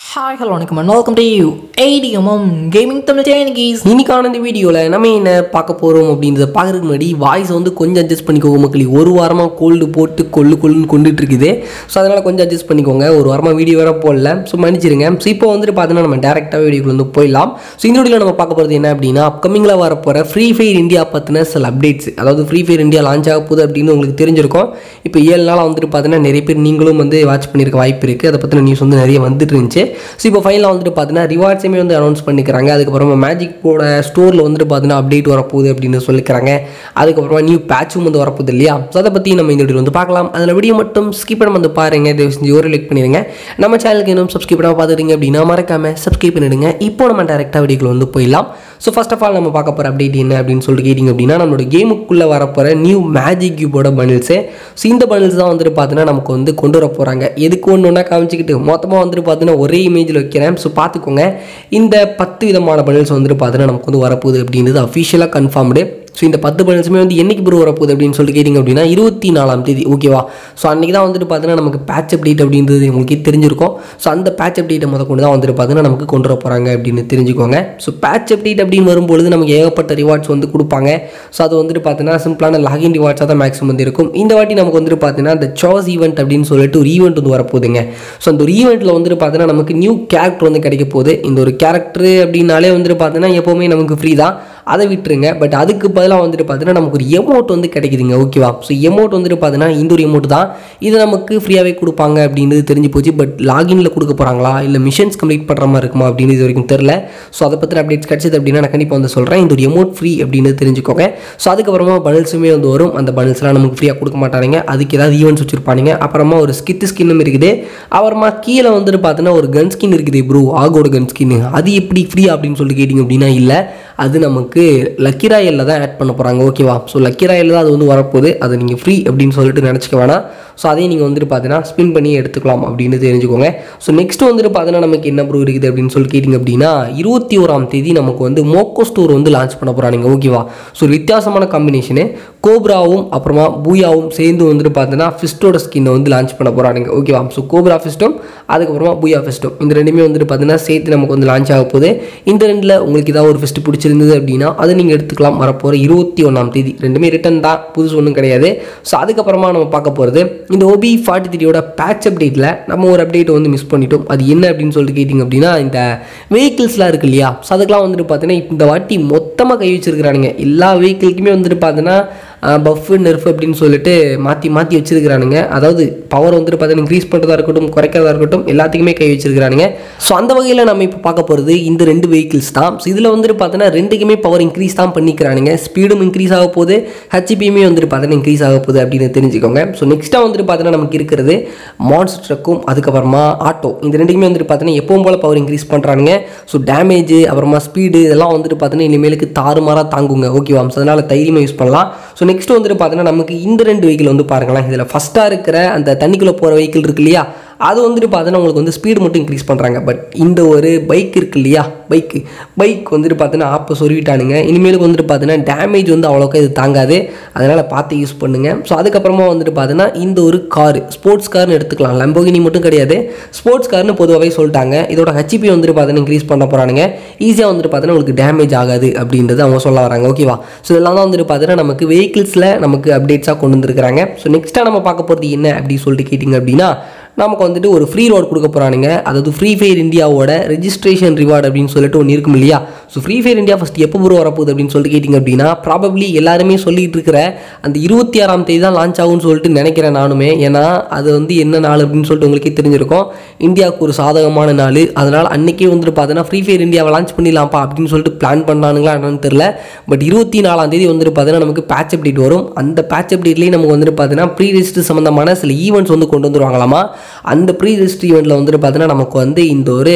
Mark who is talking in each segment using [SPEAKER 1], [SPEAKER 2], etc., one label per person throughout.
[SPEAKER 1] hi hello வணக்கம் and welcome to you ATMM gaming Tamil channel
[SPEAKER 2] இன்னைக்கான இந்த வீடியோவில் நம்ம என்ன பார்க்க போகிறோம் அப்படின்றத பார்க்கறதுக்கு முன்னாடி வாய்ஸ் வந்து கொஞ்சம் அட்ஜஸ்ட் பண்ணிக்கோங்க மக்களே ஒரு வாரமாக கோல்டு போட்டு கொள்ளு கொள்ளுன்னு கொண்டுட்டு இருக்குது ஸோ அதனால் கொஞ்சம் அட்ஜஸ்ட் பண்ணிக்கோங்க ஒரு வாரமாக வீடியோ வேற போடல ஸோ மன்னிச்சிருங்க ஸோ இப்போ வந்துட்டு பார்த்தீங்கன்னா நம்ம டேரெக்டாக வீடியோக்குள்ள வந்து போயிடலாம் ஸோ இந்த வீடியோவில் நம்ம பார்க்க போகிறது என்ன அப்படின்னா அப்கமிங்கில் வரப்போகிற ஃப்ரீ ஃபயர் இந்தியா பற்றின சில அப்டேட்ஸ் அதாவது ஃப்ரீ ஃபயர் இந்தியா லான்ச் ஆக போகுது அப்படின்னு உங்களுக்கு தெரிஞ்சிருக்கும் இப்போ ஏழு நாளாக வந்துட்டு பார்த்தீங்கன்னா நிறைய பேர் நீங்களும் வந்து வாட்ச் பண்ணியிருக்க வாய்ப்பு இருக்குது அதை பற்றின நியூஸ் வந்து நிறைய வந்துட்டு இருந்துச்சு ஸோ இப்போ ஃபைனலாக வந்துட்டு பார்த்தீங்கன்னா ரிவார்ட்ஸுமே வந்து அனௌன்ஸ் பண்ணிக்கிறாங்க அதுக்கப்புறமா மேஜிக்கோட ஸ்டோரில் வந்துட்டு பார்த்தீங்கன்னா அப்டேட் வரப்போகுது அப்படின்னு சொல்லிக்கிறாங்க அதுக்கப்புறமா நியூ பேட்சும் வந்து வரப்போகுது இல்லையா ஸோ அதை பற்றி நம்ம இந்த வீடியோ வந்து பார்க்கலாம் அதில் வீடியோ மட்டும் ஸ்கிப் பண்ண வந்து பாருங்க தயவு செஞ்சு ஒரு லைக் பண்ணிடுங்க நம்ம சேனலுக்கு இன்னும் சப்ஸ்கிரைப் பண்ணாம பார்த்துட்டீங்க அப்படின்னா மறக்காம சப்ஸ்கிரைப் பண்ணிடுங்க இப்போ நம்ம டேரெக்டாக வீடியோக்குள்ள வந்து போயிடலாம் ஸோ ஃபர்ஸ்ட் ஆஃப் ஆல் நம்ம பார்க்க போகிற அப்டேட் என்ன அப்படின்னு சொல்லிட்டு கேட்டிங்க அப்படின்னா நம்மளோட கேமுக்குள்ளே வரப்போகிற நியூ மேஜிக் கியூபோட பண்டில்ஸு ஸோ இந்த பண்டில்ஸ் தான் வந்துட்டு பார்த்தீங்கன்னா நமக்கு வந்து கொண்டு வர போகிறாங்க எதுக்கு ஒன்று ஒன்றா காமிச்சிக்கிட்டு மொத்தமாக வந்துட்டு பார்த்தீங்கன்னா ஒரே இமேஜில் வைக்கிறேன் ஸோ பார்த்துக்கோங்க இந்த பத்து விதமான பண்டில்ஸ் வந்துட்டு பார்த்தீங்கன்னா நமக்கு வந்து வரப்போகுது அப்படின்றது அஃபிஷியலாக கன்ஃபார்ம்டு ஸோ இந்த பத்து பண்டில்ஸுமே வந்து என்னைக்கு ப்ரோ வரப்போகுது அப்படின்னு சொல்லிட்டு கேட்டிங்க அப்படின்னா இருபத்தி நாலாம் தேதி ஓகேவா ஸோ அன்றைக்கி தான் வந்துட்டு பார்த்தீங்கன்னா நமக்கு பேட்ச் அப்டேட் அப்படின்றது உங்களுக்கே தெரிஞ்சிருக்கும் ஸோ அந்த பேட்ச் அப்டேட்டை முத கொண்டு தான் வந்துட்டு பார்த்தீங்கன்னா நமக்கு கொண்டு வர போகிறாங்க அப்படின்னு தெரிஞ்சுக்கோங்க ஸோ பேட்ச் அப்டேட் அப்படின்னு வரும்பொழுது நமக்கு ஏகப்பட்ட ரிவார்ட்ஸ் வந்து கொடுப்பாங்க ஸோ அது வந்துட்டு பார்த்தீங்கன்னா சிம்பிளான லாகின் ரிவார்ட்ஸாக தான் மேக்ஸிமம் வந்து இருக்கும் இந்த வாட்டி நமக்கு வந்துட்டு பார்த்தீங்கன்னா இந்த சாஸ் ஈவெண்ட் அப்படின்னு சொல்லிட்டு ஒரு ஈவெண்ட் வந்து வரப்போகுதுங்க ஸோ அந்த ஒரு ஈவெண்ட்டில் வந்துட்டு பார்த்தீங்கன்னா நமக்கு நியூ கேரக்டர் வந்து கிடைக்க போகுது இந்த ஒரு கேரக்டர் அப்படின்னாலே வந்துட்டு பார்த்தீங்கன்னா எப்போவுமே நமக்கு ஃப்ரீ தான் அதை விட்டுருங்க பட் அதுக்கு பதிலாக வந்துட்டு பார்த்தீங்கன்னா நமக்கு ஒரு எமௌண்ட் வந்து கிடைக்குதுங்க ஓகேவா ஸோ எமௌண்ட் வந்துட்டு பார்த்தீங்கன்னா இந்த ஒரு எமௌண்ட் தான் இது நமக்கு ஃப்ரீயாகவே கொடுப்பாங்க அப்படின்றது தெரிஞ்சு போச்சு பட் லாகின்ல கொடுக்க போகிறாங்களா இல்லை மிஷன்ஸ் கம்ப்ளீட் பண்ணுற மாதிரி இருக்குமா அப்படின்னு இது வரைக்கும் தெரில ஸோ அதை பற்றின அப்டேட்ஸ் கிடச்சது அப்படின்னா நான் கண்டிப்பாக வந்து சொல்கிறேன் இந்த ஒரு எமௌண்ட் ஃப்ரீ அப்படின்னு தெரிஞ்சுக்கோங்க ஸோ அதுக்கப்புறமா பண்டில்ஸுமே வந்து வரும் அந்த பண்டில்ஸ்லாம் நமக்கு ஃப்ரீயாக கொடுக்க மாட்டாங்க அதுக்கு ஏதாவது ஈவெண்ட்ஸ் வச்சிருப்பானுங்க அப்புறமா ஒரு ஸ்கித்து ஸ்கின்னும் இருக்குது அப்புறமா கீழே வந்துட்டு பார்த்தீங்கன்னா ஒரு கன் ஸ்கின் இருக்குது ப்ரூ ஆகோட கன் ஸ்கின் அது எப்படி ஃப்ரீ அப்படின்னு சொல்லிட்டு கேட்டிங்க அப்படின்னா இல்லை அது நமக்கு லக்கி ராயலில் தான் ஆட் பண்ண போகிறாங்க ஓகேவா ஸோ லக்கி ராயலில் தான் அது வந்து வரப்போகுது அது நீங்கள் ஃப்ரீ அப்படின்னு சொல்லிட்டு நினச்சிக்க வேணாம் ஸோ அதையும் நீங்கள் வந்துட்டு பார்த்தீங்கன்னா ஸ்பின் பண்ணி எடுத்துக்கலாம் அப்படின்னு தெரிஞ்சுக்கோங்க ஸோ நெக்ஸ்ட் வந்துட்டு பார்த்தீங்கன்னா நமக்கு என்ன ப்ரூ இருக்குது அப்படின்னு சொல்லி கேட்டிங்க அப்படின்னா இருபத்தி ஓராம் தேதி நமக்கு வந்து மோக்கோ ஸ்டோர் வந்து லான்ச் பண்ண போகிறாங்க ஓகேவா ஸோ ஒரு வித்தியாசமான காம்பினேஷனு கோப்ராவும் அப்புறமா பூயாவும் சேர்ந்து வந்துட்டு பார்த்தீங்கன்னா ஃபிஸ்டோட ஸ்கின்னை வந்து லான்ச் பண்ண போகிறாங்க ஓகேவா ஸோ கோப்ரா ஃபிஸ்டும் அதுக்கப்புறமா பூயா ஃபிஸ்டும் இந்த ரெண்டுமே வந்துட்டு பார்த்தீங்கன்னா சேர்த்து நமக்கு வந்து லான்ச் ஆக போகுது இந்த ரெண்டில் உங்களுக்கு ஏதாவது ஒரு ஃபிஸ்ட் பிடிச்சிருந்தது அப்படின்னா அதை நீங்கள் எடுத்துக்கலாம் வரப்போகிற இருபத்தி ஒன்றாம் தேதி ரெண்டுமே ரிட்டன் தான் புதுசு ஒன்றும் கிடையாது ஸோ அதுக்கப்புறமா நம்ம பார்க்க போகிறது இந்த ஓபி ஃபார்ட்டி த்ரீயோட பேட்ச் அப்டேட்டில் நம்ம ஒரு அப்டேட்டை வந்து மிஸ் பண்ணிட்டோம் அது என்ன அப்படின்னு சொல்லிட்டு கேட்டிங்க அப்படின்னா இந்த வெஹிக்கிள்ஸ்லாம் இருக்கு இல்லையா ஸோ அதுக்கெலாம் வந்துட்டு பார்த்தீங்கன்னா இந்த வாட்டி மொத்தமாக கை வச்சிருக்கிறானுங்க எல்லா வெஹிக்கிள்க்குமே வந்துட்டு பார்த்தீங்கன்னா பஃப் நெர்ஃப் அப்படின்னு சொல்லிட்டு மாற்றி மாற்றி வச்சிருக்கிறானுங்க அதாவது பவர் வந்துட்டு பார்த்தீங்கன்னா இன்க்ரீஸ் பண்ணுறதா இருக்கட்டும் குறைக்கிறதா இருக்கட்டும் எல்லாத்துக்குமே கை வச்சிருக்கிறானுங்க ஸோ அந்த வகையில் நம்ம இப்போ பார்க்க போகிறது இந்த ரெண்டு வெஹிக்கிள்ஸ் தான் ஸோ இதில் வந்துட்டு பார்த்தீங்கன்னா ரெண்டுக்குமே பவர் இன்க்ரீஸ் தான் பண்ணிக்கிறானுங்க ஸ்பீடும் இன்க்ரீஸ் ஆக போகுது ஹெச்பியுமே வந்துட்டு பார்த்தீங்கன்னா இன்க்ரீஸ் ஆக போகுது அப்படின்னு தெரிஞ்சுக்கோங்க ஸோ நெக்ஸ்ட்டாக வந்துட்டு பார்த்தீங்கன்னா நமக்கு இருக்கிறது மான்ஸ்டர் ட்ரக்கும் அதுக்கப்புறமா ஆட்டோ இந்த ரெண்டுக்குமே வந்துட்டு பார்த்தீங்கன்னா எப்பவும் போல் பவர் இன்க்ரீஸ் பண்ணுறானுங்க ஸோ டேமேஜ் அப்புறமா ஸ்பீடு இதெல்லாம் வந்துட்டு பார்த்தீங்கன்னா இனிமேலுக்கு தாறுமாறாக தாங்குங்க ஓகேவா ஸோ அதனால் தைரியமாக யூஸ் பண்ணலாம் ஸோ நெக்ஸ்ட் வந்துட்டு பார்த்தீங்கன்னா நமக்கு இந்த ரெண்டு வெஹிக்கிள் வந்து பாருங்களேன் இதில் ஃபஸ்ட்டாக இருக்கிற அந்த தண்ணிக்குள்ளே போகிற வெஹிக்கிள் இருக்கு இல்லையா அது வந்துட்டு பார்த்தீங்கன்னா உங்களுக்கு வந்து ஸ்பீடு மட்டும் இன்க்ரீஸ் பண்ணுறாங்க பட் இந்த ஒரு பைக் இருக்கு இல்லையா பைக்கு பைக் வந்துட்டு பார்த்தீங்கன்னா ஆப்பை சொருவிட்டானுங்க இனிமேலுக்கு வந்துட்டு பார்த்தீங்கன்னா டேமேஜ் வந்து அவ்வளோக்கா இது தாங்காது அதனால் பார்த்து யூஸ் பண்ணுங்கள் ஸோ அதுக்கப்புறமா வந்துட்டு பார்த்தீங்கன்னா இந்த ஒரு கார் ஸ்போர்ட்ஸ் கார்னு எடுத்துக்கலாம் லம்போகினி மட்டும் கிடையாது ஸ்போர்ட்ஸ் கார்னு பொதுவாகவே சொல்லிட்டாங்க இதோட ஹெச்பி வந்துட்டு பார்த்தீங்கன்னா இன்க்ரீஸ் பண்ண போகிறானுங்க ஈஸியாக வந்துட்டு பார்த்தீங்கன்னா உங்களுக்கு டேமேஜ் ஆகாது அப்படின்றது அவங்க சொல்ல வராங்க ஓகேவா ஸோ இதெல்லாம் தான் வந்துட்டு பார்த்தீங்கன்னா நமக்கு வெஹிக்கிள்ஸில் நமக்கு அப்டேட்ஸாக கொண்டு வந்துருக்காங்க ஸோ நெக்ஸ்ட்டாக நம்ம பார்க்க போகிறது என்ன அப்படின்னு சொல்லிட்டு கேட்டிங்க அப்படின்னா நமக்கு வந்துட்டு ஒரு ஃப்ரீ ரோட் கொடுக்க போகிறானுங்க அதாவது ஃப்ரீ ஃபயர் இந்தியாவோட ரெஜிஸ்ட்ரேஷன் ரிவார்டு அப்படின்னு சொல்லிட்டு ஒன்று இருக்கும் இல்லையா so free fire India first எப்போ ப்ரோ வரப்போகுது அப்படின்னு சொல்லிட்டு கேட்டிங்க அப்படின்னா ப்ராபப்ளி எல்லாருமே சொல்லிட்டு இருக்கிற அந்த இருபத்தி ஆறாம் தேதி தான் லான்ச் ஆகும்னு சொல்லிட்டு நினைக்கிறேன் நானுமே ஏன்னா அது வந்து என்ன நாள் அப்படின்னு சொல்லிட்டு உங்களுக்கே தெரிஞ்சிருக்கும் இந்தியாவுக்கு ஒரு சாதகமான நாள் அதனால் அன்றைக்கே வந்துட்டு பார்த்தீங்கன்னா ஃப்ரீ ஃபயர் இந்தியாவை லான்ச் பண்ணிடலாம்ப்பா அப்படின்னு சொல்லிட்டு பிளான் பண்ணானுங்களா என்னன்னு தெரில பட் இருபத்தி நாலாம் தேதி வந்துட்டு பார்த்தீங்கன்னா நமக்கு பேட்ச் அப்டேட் வரும் அந்த பேட்ச் அப்டேட்லேயே நமக்கு வந்துட்டு பார்த்தீங்கன்னா ப்ரீ ரிஜிஸ்டர் சம்மந்தமான சில ஈவெண்ட்ஸ் வந்து கொண்டு வந்துருவாங்களாமா அந்த ப்ரீ ரிஜிஸ்டர் ஈவெண்ட்டில் வந்துட்டு பார்த்தீங்கன்னா நமக்கு வந்து இந்த ஒரு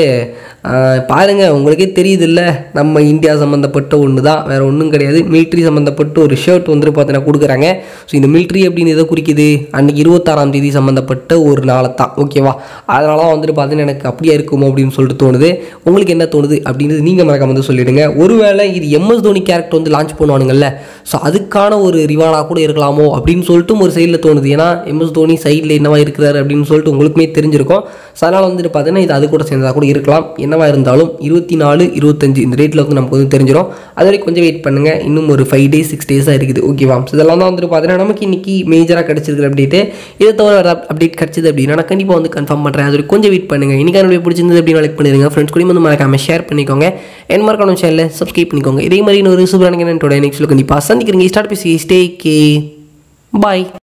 [SPEAKER 2] பாருங்கள் உங்களுக்கே தெரியுது இல்லை நம்ம இந்தியா சம்மந்தப்பட்ட ஒன்று தான் வேறு ஒன்றும் கிடையாது மிலிட்ரி சம்மந்தப்பட்ட ஒரு ஷர்ட் வந்துட்டு பார்த்தீங்கன்னா கொடுக்குறாங்க ஸோ இந்த மிலிட்ரி அப்படின்னு எதை குறிக்குது அன்றைக்கி இருபத்தாறாம் தேதி சம்மந்தப்பட்ட ஒரு நாளை தான் ஓகேவா அதனால தான் வந்துட்டு பார்த்தீங்கன்னா எனக்கு அப்படியே இருக்குமோ அப்படின்னு சொல்லிட்டு தோணுது உங்களுக்கு என்ன தோணுது அப்படின்றது நீங்கள் மறக்காம வந்து சொல்லிடுங்க ஒருவேளை இது எம்எஸ் தோனி கேரக்டர் வந்து லான்ச் பண்ணுவானுங்கல்ல ஸோ அதுக்கான ஒரு ரிவாலாக கூட இருக்கலாமோ அப்படின்னு சொல்லிட்டு ஒரு சைடில் தோணுது ஏன்னா எம்எஸ் தோனி சைடில் என்னவா இருக்கிறாரு அப்படின்னு சொல்லிட்டு உங்களுக்குமே தெரிஞ்சிருக்கும் ஸோ அதனால் வந்துட்டு பார்த்தீங்கன்னா இது அது கூட சேர்ந்ததாக கூட இருக்கலாம் என்னவா இருந்தாலும் இருபத்தி நாலு இருபத்தஞ்சு இந்த ரேட்டில் வந்து நமக்கு வந்து தெரிஞ்சிடும் அது வரைக்கும் கொஞ்சம் வெயிட் பண்ணுங்கள் இன்னும் ஒரு ஃபைவ் டேஸ் சிக்ஸ் டேஸாக இருக்குது ஓகேவா ஸோ இதெல்லாம் தான் வந்துட்டு பார்த்தீங்கன்னா நமக்கு இன்னைக்கு மேஜராக கிடச்சிருக்கிற அப்டேட்டு இதை தவிர வேறு அப்டேட் கிடச்சிது அப்படின்னா நான் கண்டிப்பாக வந்து கன்ஃபார்ம் பண்ணுறேன் அது வரைக்கும் கொஞ்சம் வெயிட் பண்ணுங்கள் இன்னைக்கு என்னுடைய பிடிச்சிருந்தது அப்படின்னு லைக் பண்ணிடுங்க ஃப்ரெண்ட்ஸ் கூட வந்து மறக்காம ஷேர் பண்ணிக்கோங்க என் மறக்கான சேனலில் சப்ஸ்கிரைப் பண்ணிக்கோங்க இதே மாதிரி இன்னொரு சூப்பரான நெக்ஸ்ட் கண்டிப்பாக சந்திக்கிறீங்க ஸ்டார்ட் பேசி ஸ்டே கே பாய்